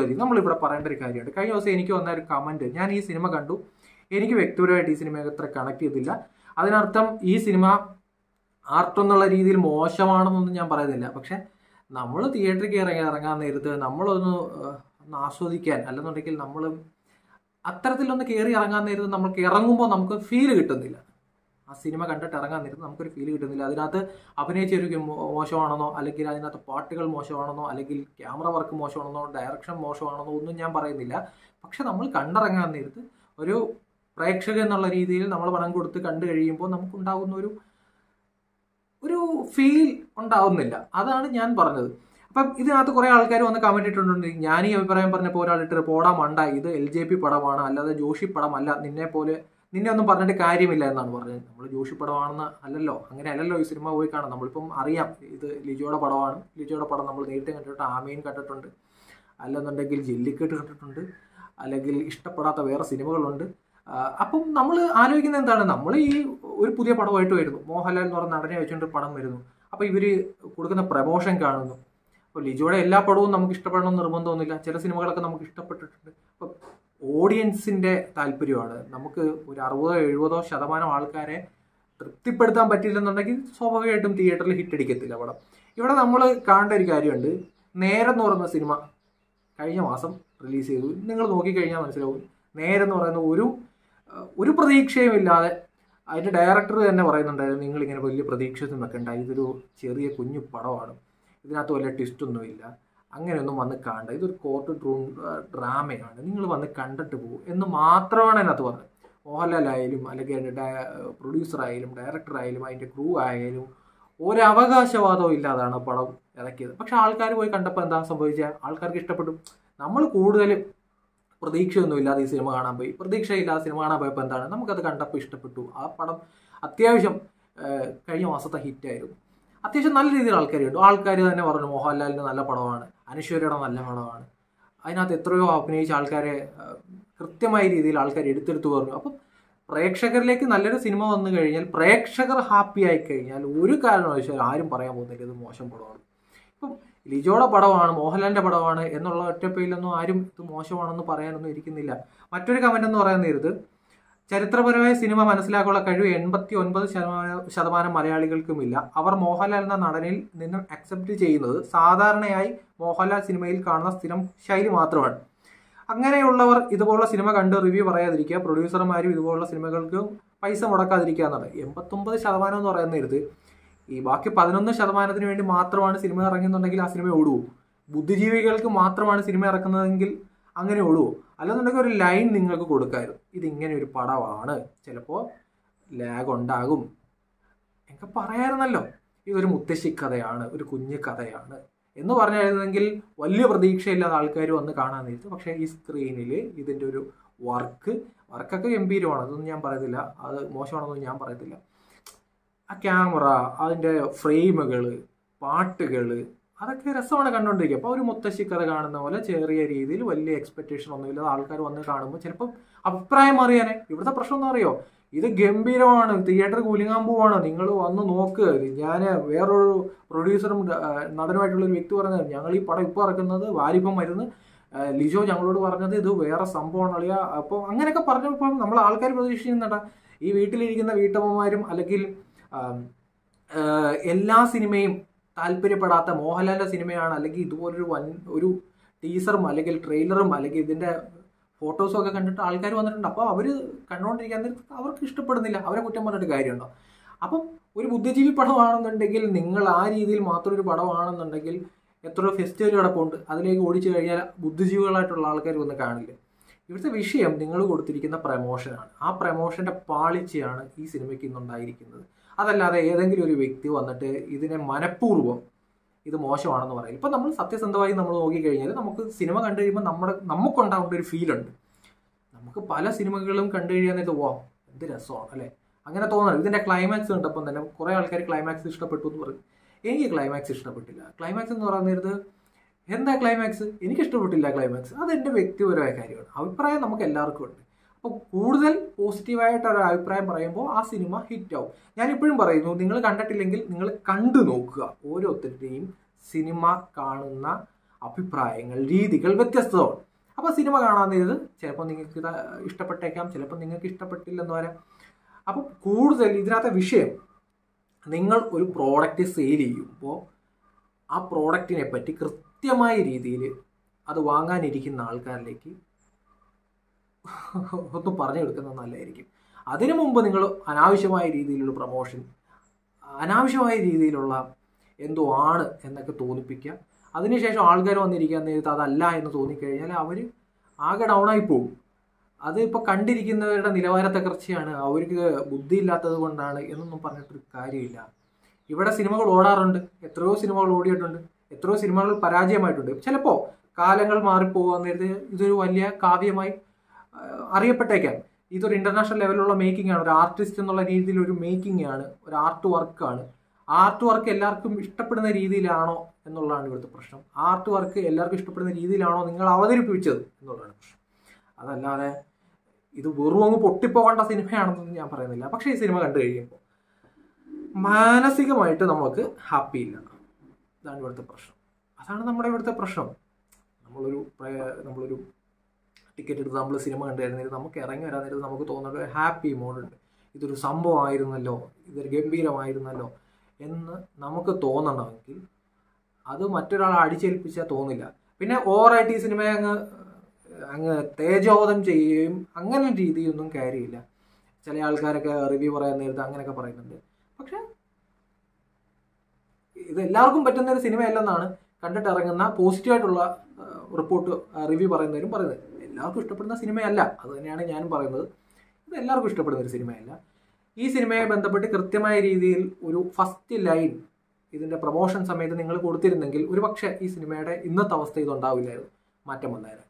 മതി നമ്മളിവിടെ പറയേണ്ട ഒരു കാര്യമുണ്ട് കഴിഞ്ഞ ദിവസം എനിക്ക് വന്ന ഒരു കമന്റ് ഞാൻ ഈ സിനിമ കണ്ടു എനിക്ക് വ്യക്തിപരമായിട്ട് ഈ സിനിമയെ അത്ര കണക്ട് ചെയ്തില്ല അതിനർത്ഥം ഈ സിനിമ ആർട്ട് എന്നുള്ള രീതിയിൽ മോശമാണെന്നൊന്നും ഞാൻ പറയുന്നില്ല പക്ഷെ നമ്മൾ തിയേറ്ററിൽ ഇറങ്ങി ഇറങ്ങാൻ നേരത്ത് നമ്മളൊന്ന് ഏഹ്, ഒന്ന് ആസ്വദിക്കാൻ അല്ലെന്നുണ്ടെങ്കിൽ നമ്മൾ അത്തരത്തിലൊന്ന് കയറി ഇറങ്ങാൻ നേരത്ത് നമ്മൾക്ക് ഇറങ്ങുമ്പോൾ നമുക്ക് ഫീൽ കിട്ടുന്നില്ല ആ സിനിമ കണ്ടിട്ട് ഇറങ്ങാൻ നേരത്ത് നമുക്കൊരു ഫീൽ കിട്ടുന്നില്ല അതിനകത്ത് അഭിനയിച്ചൊരു മോശമാണെന്നോ അല്ലെങ്കിൽ അതിനകത്ത് പാട്ടുകൾ മോശമാണെന്നോ അല്ലെങ്കിൽ ക്യാമറ വർക്ക് മോശമാണെന്നോ ഡയറക്ഷൻ മോശമാണെന്നോ ഒന്നും ഞാൻ പറയുന്നില്ല പക്ഷെ നമ്മൾ കണ്ടിറങ്ങാൻ നേരത്ത് ഒരു പ്രേക്ഷകൻ എന്നുള്ള രീതിയിൽ നമ്മൾ പണം കൊടുത്ത് കണ്ടു കഴിയുമ്പോൾ നമുക്കുണ്ടാകുന്ന ഒരു ഒരു ഫീൽ ഉണ്ടാവുന്നില്ല അതാണ് ഞാൻ പറഞ്ഞത് അപ്പം ഇതിനകത്ത് കുറെ ആൾക്കാർ വന്ന് കമന്റ് ഇട്ടിട്ടുണ്ട് ഞാൻ ഈ അഭിപ്രായം പറഞ്ഞപ്പോൾ ഒരാൾ ഇട്ട് പോടാ മണ്ട ഇത് എൽ ജെ പി പടമാണ് അല്ലാതെ ജോഷി പടമല്ല നിന്നെ പോലെ നിന്നെ ഒന്നും പറഞ്ഞിട്ട് കാര്യമില്ല എന്നാണ് പറഞ്ഞത് നമ്മൾ ജോഷി പടമാണെന്ന് അല്ലല്ലോ അങ്ങനെ അല്ലല്ലോ ഈ സിനിമ പോയി കാണാം നമ്മളിപ്പം അറിയാം ഇത് ലിജോയുടെ പടമാണ് ലിജോയുടെ പടം നമ്മൾ നേരിട്ട് കണ്ടിട്ടുണ്ട് ആമീൻ കണ്ടിട്ടുണ്ട് അല്ലെന്നുണ്ടെങ്കിൽ ജെല്ലിക്കെട്ട് കണ്ടിട്ടുണ്ട് അല്ലെങ്കിൽ ഇഷ്ടപ്പെടാത്ത വേറെ സിനിമകളുണ്ട് ആ, അപ്പം നമ്മൾ ആലോചിക്കുന്നത് എന്താണ് നമ്മൾ ഈ ഒരു പുതിയ പടമായിട്ട് വരുന്നു മോഹൻലാൽ എന്ന് പറഞ്ഞ നടനെ വെച്ചുകൊണ്ട് ഒരു പടം വരുന്നു അപ്പോൾ ഇവര് കൊടുക്കുന്ന പ്രമോഷൻ കാണുന്നു അപ്പോൾ ലിജോയുടെ എല്ലാ പടവും നമുക്ക് ഇഷ്ടപ്പെടണം എന്ന് നിർബന്ധമൊന്നുമില്ല ചില സിനിമകളൊക്കെ നമുക്ക് ഇഷ്ടപ്പെട്ടിട്ടുണ്ട് അപ്പം ഓഡിയൻസിന്റെ താല്പര്യമാണ് നമുക്ക് ഒരു അറുപതോ എഴുപതോ ശതമാനം ആൾക്കാരെ തൃപ്തിപ്പെടുത്താൻ പറ്റില്ലെന്നുണ്ടെങ്കിൽ സ്വാഭാവികമായിട്ടും തിയേറ്ററിൽ ഹിറ്റ് അടിക്കത്തില്ല പടം ഇവിടെ നമ്മൾ കാണേണ്ട ഒരു കാര്യമുണ്ട് നേരം എന്ന് പറയുന്ന സിനിമ കഴിഞ്ഞ മാസം റിലീസ് ചെയ്തു നിങ്ങൾ നോക്കിക്കഴിഞ്ഞാൽ മനസ്സിലാവും നേരം എന്ന് പറയുന്ന ഒരു അഹ് ഒരു പ്രതീക്ഷയും ഇല്ലാതെ അതിന്റെ ഡയറക്ടർ തന്നെ പറയുന്നുണ്ടായിരുന്നു നിങ്ങൾ ഇങ്ങനെ വലിയ പ്രതീക്ഷയൊന്നും വെക്കണ്ട ഇതൊരു ചെറിയ കുഞ്ഞു പടമാണ് ഇതിനകത്ത് വല്ല ട്വിസ്റ്റൊന്നുമില്ല അങ്ങനെയൊന്നും വന്ന് കാണണ്ട ഇതൊരു കോർട്ട് ഡ്രൂം ഡ്രാമയാണ് നിങ്ങൾ വന്ന് കണ്ടിട്ട് പോകും എന്ന് മാത്രമാണ് അതിനകത്ത് പറഞ്ഞത് മോഹൻലാൽ ആയാലും അല്ലെങ്കിൽ അതിൻ്റെ പ്രൊഡ്യൂസർ ആയാലും ഡയറക്ടർ ആയാലും അതിൻ്റെ ക്രൂ ആയാലും ഒരു അവകാശവാദവും ഇല്ലാതാണ് ആ പടം ഇറക്കിയത് പക്ഷെ ആൾക്കാർ പോയി കണ്ടപ്പോൾ എന്താ സംഭവിച്ചത് ആൾക്കാർക്ക് ഇഷ്ടപ്പെട്ടു നമ്മൾ കൂടുതൽ പ്രതീക്ഷയൊന്നും ഇല്ലാതെ ഈ സിനിമ കാണാൻ പോയി പ്രതീക്ഷയില്ലാതെ സിനിമ കാണാൻ പോയപ്പോൾ എന്താണ് നമുക്കത് കണ്ടപ്പോൾ ഇഷ്ടപ്പെട്ടു ആ പടം അത്യാവശ്യം ഏഹ്, കഴിഞ്ഞ മാസത്തെ ഹിറ്റായിരുന്നു അത്യാവശ്യം നല്ല രീതിയിൽ ആൾക്കാർ കണ്ടു ആൾക്കാർ തന്നെ പറഞ്ഞു മോഹൻലാലിൻ്റെ നല്ല പടമാണ് അനശ്വരയുടെ നല്ല പടമാണ് അതിനകത്ത് എത്രയോ അഭിനയിച്ച ആൾക്കാരെ ഏഹ്, കൃത്യമായ രീതിയിൽ ആൾക്കാർ എടുത്തെടുത്ത് പറഞ്ഞു അപ്പം പ്രേക്ഷകരിലേക്ക് നല്ലൊരു സിനിമ വന്നു കഴിഞ്ഞാൽ പ്രേക്ഷകർ ഹാപ്പി ആയി കഴിഞ്ഞാൽ ഒരു കാരണവശാലും ആരും പറയാൻ പോകുന്നില്ല ഇത് മോശം പടമാണ് ഇപ്പം ലിജോയുടെ പടമാണ് മോഹൻലാലിന്റെ പടമാണ് എന്നുള്ള ഒറ്റപ്പേരിലൊന്നും ആരും ഇത് മോശമാണെന്ന് പറയാനൊന്നും ഇരിക്കുന്നില്ല മറ്റൊരു കമന്റ് എന്ന് പറയാൻ നേരത്ത് ചരിത്രപരമായ സിനിമ മനസ്സിലാക്കാനുള്ള കഴിവ് എൺപത്തി ഒൻപത് ശതമാനം ശതമാനം മലയാളികൾക്കുമില്ല അവർ മോഹൻലാൽ എന്ന നടനിൽ നിന്നും അക്സെപ്റ്റ് ചെയ്യുന്നത് സാധാരണയായി മോഹൻലാൽ സിനിമയിൽ കാണുന്ന സ്ഥിരം ശൈലി മാത്രമാണ് അങ്ങനെയുള്ളവർ ഇതുപോലുള്ള സിനിമ കണ്ട് റിവ്യൂ പറയാതിരിക്കുക പ്രൊഡ്യൂസർമാരും ഇതുപോലുള്ള സിനിമകൾക്ക് പൈസ മുടക്കാതിരിക്കുക എന്നാണ് എൺപത്തൊമ്പത് ശതമാനം എന്ന് പറയുന്ന നേരത്ത് ഈ ബാക്കി പതിനൊന്ന് ശതമാനത്തിന് വേണ്ടി മാത്രമാണ് സിനിമ ഇറങ്ങുന്നുണ്ടെങ്കിൽ ആ സിനിമ ഓടുവോ ബുദ്ധിജീവികൾക്ക് മാത്രമാണ് സിനിമ ഇറക്കുന്നതെങ്കിൽ അങ്ങനെ ഓടുവോ അല്ലെന്നുണ്ടെങ്കിൽ ഒരു ലൈൻ നിങ്ങൾക്ക് കൊടുക്കാമായിരുന്നു ഇതിങ്ങനെ ഒരു പടമാണ് ചിലപ്പോൾ ലാഗ് ഉണ്ടാകും എനിക്ക് പറയാമായിരുന്നല്ലോ ഇതൊരു മുത്തശ്ശി കഥയാണ് ഒരു കുഞ്ഞു കഥയാണ് എന്ന് പറഞ്ഞായിരുന്നെങ്കിൽ വലിയ പ്രതീക്ഷയില്ലാത്ത ആൾക്കാർ വന്ന് കാണാൻ നേരത്ത് പക്ഷേ ഈ സ്ക്രീനിൽ ഇതിൻ്റെ ഒരു വർക്ക് വർക്കൊക്കെ ഗംഭീരമാണ് അതൊന്നും ഞാൻ പറയത്തില്ല അത് മോശമാണെന്നൊന്നും ഞാൻ പറയത്തില്ല ആ ക്യാമറ അതിൻ്റെ ഫ്രെയിമുകൾ പാട്ടുകൾ അതൊക്കെ രസമാണ് കണ്ടുകൊണ്ടിരിക്കുക അപ്പോൾ ഒരു മുത്തശ്ശി കഥ കാണുന്ന പോലെ ചെറിയ രീതിയിൽ വലിയ എക്സ്പെക്ടേഷൻ ഒന്നുമില്ലാതെ ആൾക്കാർ വന്ന് കാണുമ്പോൾ ചിലപ്പോൾ അഭിപ്രായം അറിയാനേ ഇവിടുത്തെ പ്രശ്നം എന്താ അറിയോ ഇത് ഗംഭീരമാണ് തിയേറ്റർ കുലുങ്ങാൻ പോവാണ് നിങ്ങൾ വന്ന് നോക്ക് ഞാൻ വേറൊരു പ്രൊഡ്യൂസറും ആ, നടനുമായിട്ടുള്ള ഒരു വ്യക്തി പറഞ്ഞത് ഞങ്ങൾ ഈ പടം ഇപ്പോൾ ഇറക്കുന്നത് വാലിപ്പം മരുന്ന് ആ, ലിജോ ഞങ്ങളോട് പറഞ്ഞത് ഇത് വേറെ സംഭവമാണ് അളിയ അപ്പോൾ അങ്ങനെയൊക്കെ പറഞ്ഞപ്പോൾ നമ്മൾ ആൾക്കാർ പ്രതീക്ഷിക്കുന്നുണ്ടാ ഈ വീട്ടിലിരിക്കുന്ന വീട്ടമ്മമാരും അല്ലെങ്കിൽ ആം, ആ, എല്ലാ സിനിമയും താല്പര്യപ്പെടാത്ത മോഹൻലാലിന്റെ സിനിമയാണ് അല്ലെങ്കിൽ ഇതുപോലൊരു വൻ ഒരു ടീസറും അല്ലെങ്കിൽ ട്രെയിലറും അല്ലെങ്കിൽ ഇതിന്റെ ഫോട്ടോസും ഒക്കെ കണ്ടിട്ട് ആൾക്കാർ വന്നിട്ടുണ്ട് അപ്പോൾ അവർ കണ്ടുകൊണ്ടിരിക്കാൻ നേരത്ത് അവർക്ക് ഇഷ്ടപ്പെടുന്നില്ല അവരെ കുറ്റം പറഞ്ഞിട്ട് കാര്യമുണ്ടോ അപ്പം ഒരു ബുദ്ധിജീവി പടമാണെന്നുണ്ടെങ്കിൽ നിങ്ങൾ ആ രീതിയിൽ മാത്രം ഒരു പടമാണെന്നുണ്ടെങ്കിൽ എത്രയോ ഫെസ്റ്റിവൽ കിടപ്പുണ്ട് അതിലേക്ക് ഓടിച്ചു കഴിഞ്ഞാൽ ബുദ്ധിജീവികളായിട്ടുള്ള ആൾക്കാർ വന്ന് കാണില്ല ഇവിടുത്തെ വിഷയം നിങ്ങൾ കൊടുത്തിരിക്കുന്ന പ്രമോഷനാണ് ആ പ്രമോഷന്റെ പാളിച്ചയാണ് ഈ സിനിമയ്ക്ക് ഇന്നുണ്ടായിരിക്കുന്നത് അതല്ലാതെ ഏതെങ്കിലും ഒരു വ്യക്തി വന്നിട്ട് ഇതിനെ മനഃപൂർവ്വം ഇത് മോശമാണെന്ന് പറയില്ല ഇപ്പം നമ്മൾ സത്യസന്ധമായി നമ്മൾ നോക്കിക്കഴിഞ്ഞാൽ നമുക്ക് സിനിമ കണ്ടു കഴിയുമ്പോൾ നമ്മുടെ നമുക്കുണ്ടാവേണ്ട ഒരു ഫീലുണ്ട് നമുക്ക് പല സിനിമകളും കണ്ടു കഴിയാൻ വാ എന്ത് രസമാണ് അല്ലേ അങ്ങനെ തോന്നണം ഇതിന്റെ ക്ലൈമാക്സ് കണ്ടപ്പം തന്നെ കുറെ ആൾക്കാർ ക്ലൈമാക്സ് ഇഷ്ടപ്പെട്ടു എന്ന് പറയും എനിക്ക് ക്ലൈമാക്സ് ഇഷ്ടപ്പെട്ടില്ല ക്ലൈമാക്സ് എന്ന് പറയുന്ന നേരത്ത് എന്താ ക്ലൈമാക്സ് എനിക്ക് ഇഷ്ടപ്പെട്ടില്ല ക്ലൈമാക്സ് അത് എൻ്റെ വ്യക്തിപരമായ കാര്യമാണ് അഭിപ്രായം നമുക്ക് എല്ലാവർക്കും ഉണ്ട് അപ്പോൾ കൂടുതൽ പോസിറ്റീവായിട്ട് ഒരു അഭിപ്രായം പറയുമ്പോൾ ആ സിനിമ ഹിറ്റ് ആവും ഞാൻ ഇപ്പോഴും പറയുന്നു നിങ്ങൾ കണ്ടിട്ടില്ലെങ്കിൽ നിങ്ങൾ കണ്ടു നോക്കുക ഓരോരുത്തരുടെയും സിനിമ കാണുന്ന അഭിപ്രായങ്ങൾ രീതികൾ വ്യത്യസ്തമാണ് അപ്പോൾ സിനിമ കാണാൻ നേരത് ചിലപ്പോൾ നിങ്ങൾക്ക് ഇത് ഇഷ്ടപ്പെട്ടേക്കാം ചിലപ്പോൾ നിങ്ങൾക്ക് ഇഷ്ടപ്പെട്ടില്ലെന്ന് വരാം അപ്പം കൂടുതൽ ഇതിനകത്തെ വിഷയം നിങ്ങൾ ഒരു പ്രോഡക്റ്റ് സെയിൽ ചെയ്യുമ്പോൾ ആ പ്രോഡക്റ്റിനെ പറ്റി കൃത്യമായ രീതിയിൽ അത് വാങ്ങാനിരിക്കുന്ന ആൾക്കാരിലേക്ക് ഒന്ന് പറഞ്ഞു കൊടുക്കുന്നത് നല്ലതായിരിക്കും അതിനു മുമ്പ് നിങ്ങൾ അനാവശ്യമായ രീതിയിലുള്ള പ്രൊമോഷൻ അനാവശ്യമായ രീതിയിലുള്ള എന്തോ ആണ് എന്നൊക്കെ തോന്നിപ്പിക്കുക അതിനുശേഷം ആൾക്കാർ വന്നിരിക്കാൻ നേരത്ത് അതല്ല എന്ന് തോന്നിക്കഴിഞ്ഞാൽ അവർ ആകെ ഡൗണായി പോകും അത് ഇപ്പോൾ കണ്ടിരിക്കുന്നവരുടെ നിലവാരത്തെക്കുറിച്ചാണ് അവർക്ക് ബുദ്ധിയില്ലാത്തത് കൊണ്ടാണ് എന്നൊന്നും പറഞ്ഞിട്ടൊരു കാര്യമില്ല ഇവിടെ സിനിമകൾ ഓടാറുണ്ട് എത്രയോ സിനിമകൾ ഓടിയിട്ടുണ്ട് എത്രയോ സിനിമകൾ പരാജയമായിട്ടുണ്ട് ചിലപ്പോൾ കാലങ്ങൾ മാറിപ്പോകാൻ നേരത്തെ ഇതൊരു വലിയ കാവ്യമായി ആ, അറിയപ്പെട്ടേക്കാം ഇതൊരു ഇന്റർനാഷണൽ ലെവലിലുള്ള മേക്കിംഗ് ആണ് ഒരു ആർട്ടിസ്റ്റ് എന്നുള്ള രീതിയിൽ ഒരു മേക്കിംഗ് ആണ് ഒരു ആർട്ട് വർക്കാണ് ആർട്ട് വർക്ക് എല്ലാവർക്കും ഇഷ്ടപ്പെടുന്ന രീതിയിലാണോ എന്നുള്ളതാണ് ഇവിടുത്തെ പ്രശ്നം ആർട്ട് വർക്ക് എല്ലാവർക്കും ഇഷ്ടപ്പെടുന്ന രീതിയിലാണോ നിങ്ങൾ അവതരിപ്പിച്ചത് എന്നുള്ളതാണ് പ്രശ്നം അതല്ലാതെ ഇത് വെറും അങ്ങ് പൊട്ടിപ്പോകേണ്ട സിനിമയാണെന്നൊന്നും ഞാൻ പറയുന്നില്ല പക്ഷേ ഈ സിനിമ കണ്ടു കഴിയുമ്പോൾ മാനസികമായിട്ട് നമുക്ക് ഹാപ്പി ഇല്ല ഇതാണ് ഇവിടുത്തെ പ്രശ്നം അതാണ് നമ്മുടെ ഇവിടുത്തെ പ്രശ്നം നമ്മളൊരു പ്രയ- നമ്മളൊരു ടിക്കറ്റ് എടുത്ത് നമ്മൾ സിനിമ കണ്ടു കഴിഞ്ഞാൽ നമുക്ക് ഇറങ്ങി വരാൻ നേരത്ത് നമുക്ക് തോന്നുന്ന ഒരു ഹാപ്പി മോഡുണ്ട് ഇതൊരു സംഭവമായിരുന്നല്ലോ ഇതൊരു ഗംഭീരമായിരുന്നല്ലോ എന്ന് നമുക്ക് തോന്നണമെങ്കിൽ അത് മറ്റൊരാളെ അടിച്ചേൽപ്പിച്ചാൽ തോന്നില്ല പിന്നെ ഓവറായിട്ട് ഈ സിനിമയെ അങ്ങ് അങ്ങ് തേജോധം ചെയ്യുകയും അങ്ങനെ രീതിയൊന്നും കാര്യമില്ല ചില ആൾക്കാരൊക്കെ റിവ്യൂ പറയാൻ നേരത്ത് അങ്ങനെയൊക്കെ പറയുന്നുണ്ട് പക്ഷെ ഇത് എല്ലാവർക്കും പറ്റുന്ന ഒരു സിനിമയല്ലെന്നാണ് കണ്ടിട്ട് ഇറങ്ങുന്ന പോസിറ്റീവായിട്ടുള്ള റിപ്പോർട്ട് റിവ്യൂ പറയുന്നവരും പറയുന്നത് എല്ലാവർക്കും ഇഷ്ടപ്പെടുന്ന സിനിമയല്ല അത് തന്നെയാണ് ഞാനും പറയുന്നത് ഇത് എല്ലാവർക്കും ഇഷ്ടപ്പെടുന്ന ഒരു സിനിമയല്ല ഈ സിനിമയെ ബന്ധപ്പെട്ട് കൃത്യമായ രീതിയിൽ ഒരു ഫസ്റ്റ് ലൈൻ ഇതിന്റെ പ്രൊമോഷൻ സമയത്ത് നിങ്ങൾ കൊടുത്തിരുന്നെങ്കിൽ ഒരുപക്ഷെ ഈ സിനിമയുടെ ഇന്നത്തെ അവസ്ഥ ഇതുണ്ടാവില്ലായിരുന്നു മാറ്റം വന്നേനെ